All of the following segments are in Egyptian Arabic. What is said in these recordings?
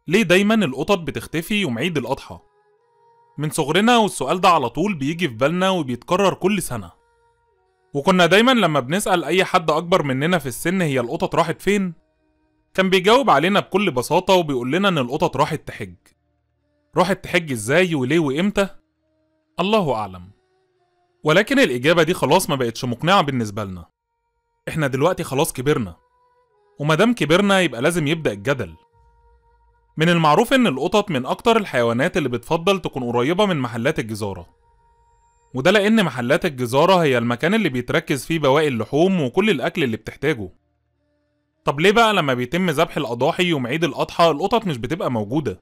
ليه دايما القطط بتختفي يوم عيد الأضحى؟ من صغرنا والسؤال ده على طول بيجي في بالنا وبيتكرر كل سنة وكنا دايما لما بنسأل أي حد أكبر مننا في السن هي القطط راحت فين؟ كان بيجاوب علينا بكل بساطة وبيقول لنا إن القطط راحت تحج راحت تحج إزاي وليه وإمتى؟ الله أعلم ولكن الإجابة دي خلاص ما بقتش مقنعة بالنسبة لنا إحنا دلوقتي خلاص كبرنا ومادام كبرنا يبقى لازم يبدأ الجدل من المعروف إن القطط من أكتر الحيوانات اللي بتفضل تكون قريبة من محلات الجزارة وده لأن محلات الجزارة هي المكان اللي بيتركز فيه بواقي اللحوم وكل الأكل اللي بتحتاجه طب ليه بقى لما بيتم ذبح الأضاحي يوم عيد الأضحى القطط مش بتبقى موجودة؟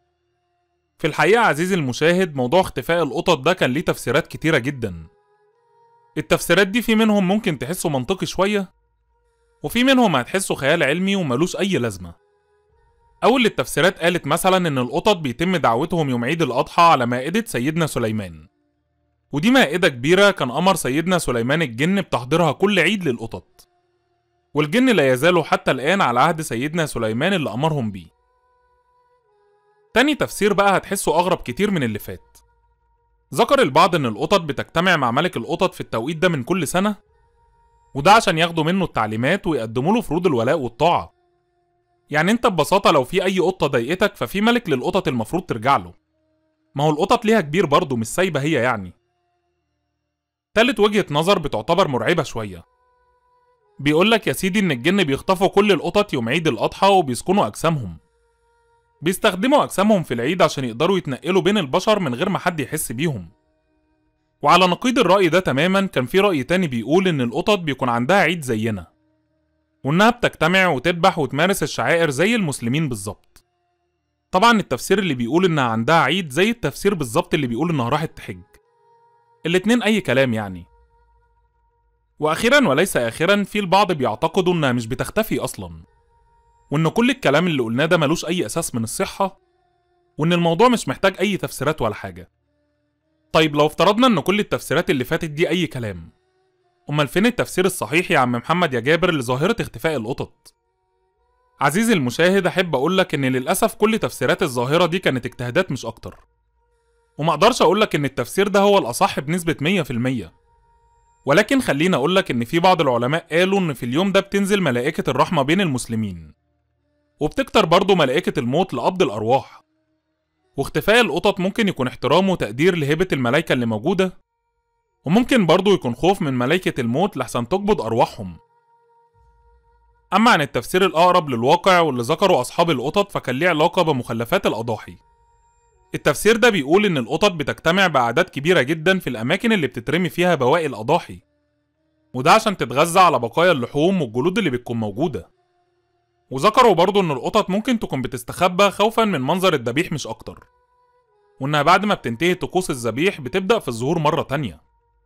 في الحقيقة عزيزي المشاهد موضوع اختفاء القطط ده كان ليه تفسيرات كتيرة جدا التفسيرات دي في منهم ممكن تحسه منطقي شوية وفي منهم هتحسه خيال علمي وملوش أي لازمة أول التفسيرات قالت مثلا إن القطط بيتم دعوتهم يوم عيد الأضحى على مائدة سيدنا سليمان ودي مائدة كبيرة كان أمر سيدنا سليمان الجن بتحضيرها كل عيد للقطط والجن لا يزالوا حتى الآن على عهد سيدنا سليمان اللي أمرهم بيه تاني تفسير بقى هتحسه أغرب كتير من اللي فات ذكر البعض إن القطط بتجتمع مع ملك القطط في التوقيت ده من كل سنة وده عشان ياخدوا منه التعليمات ويقدموا له فروض الولاء والطاعة يعني انت ببساطة لو في أي قطة ضايقتك ففي ملك للقطط المفروض ترجع له ما هو القطط ليها كبير برضه مش سايبة هي يعني تالت وجهة نظر بتعتبر مرعبة شوية بيقولك يا سيدي إن الجن بيخطفوا كل القطط يوم عيد الأضحى وبيسكنوا أجسامهم بيستخدموا أجسامهم في العيد عشان يقدروا يتنقلوا بين البشر من غير ما حد يحس بيهم وعلى نقيض الرأي ده تماما كان في رأي تاني بيقول إن القطط بيكون عندها عيد زينا وإنها بتجتمع وتذبح وتمارس الشعائر زي المسلمين بالظبط طبعا التفسير اللي بيقول إنها عندها عيد زي التفسير بالظبط اللي بيقول إنها راحت تحج الاتنين أي كلام يعني وأخيرا وليس آخرا في البعض بيعتقدوا إنها مش بتختفي أصلا وإن كل الكلام اللي قلناه ده ملوش أي أساس من الصحة وإن الموضوع مش محتاج أي تفسيرات ولا حاجة طيب لو افترضنا إن كل التفسيرات اللي فاتت دي أي كلام أمال فين التفسير الصحيح يا عم محمد يا جابر لظاهرة اختفاء القطط؟ عزيزي المشاهد أحب أقولك إن للأسف كل تفسيرات الظاهرة دي كانت اجتهادات مش أكتر وما أقدرش أقولك إن التفسير ده هو الأصح بنسبة 100% ولكن خليني أقولك إن في بعض العلماء قالوا إن في اليوم ده بتنزل ملائكة الرحمة بين المسلمين وبتكتر برضه ملائكة الموت لقبض الأرواح واختفاء القطط ممكن يكون احترام وتقدير لهبة الملايكة اللي موجودة وممكن برضه يكون خوف من ملايكة الموت لحسن تقبض أرواحهم أما عن التفسير الأقرب للواقع واللي ذكره أصحاب القطط فكان ليه علاقة بمخلفات الأضاحي التفسير ده بيقول إن القطط بتجتمع بأعداد كبيرة جدا في الأماكن اللي بتترمي فيها بواقي الأضاحي وده عشان تتغذى على بقايا اللحوم والجلود اللي بتكون موجودة وذكروا برضه إن القطط ممكن تكون بتستخبى خوفا من منظر الذبيح مش أكتر وإنها بعد ما بتنتهي طقوس الذبيح بتبدأ في الظهور مرة تانية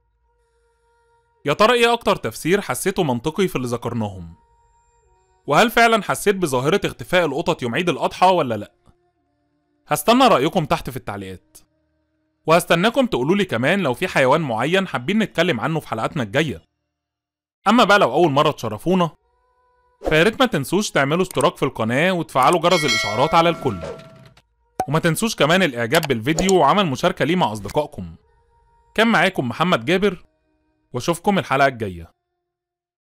يا ترى إيه أكتر تفسير حسيته منطقي في اللي ذكرناهم؟ وهل فعلا حسيت بظاهرة اختفاء القطط يوم عيد الأضحى ولا لأ؟ هستنى رأيكم تحت في التعليقات وهستناكم تقولولي كمان لو في حيوان معين حابين نتكلم عنه في حلقاتنا الجاية أما بقى لو أول مرة تشرفونا فياريت ما تنسوش تعملوا اشتراك في القناة وتفعلوا جرس الإشعارات على الكل وما تنسوش كمان الإعجاب بالفيديو وعمل مشاركة ليه مع أصدقائكم كان معاكم محمد جابر واشوفكم الحلقة الجاية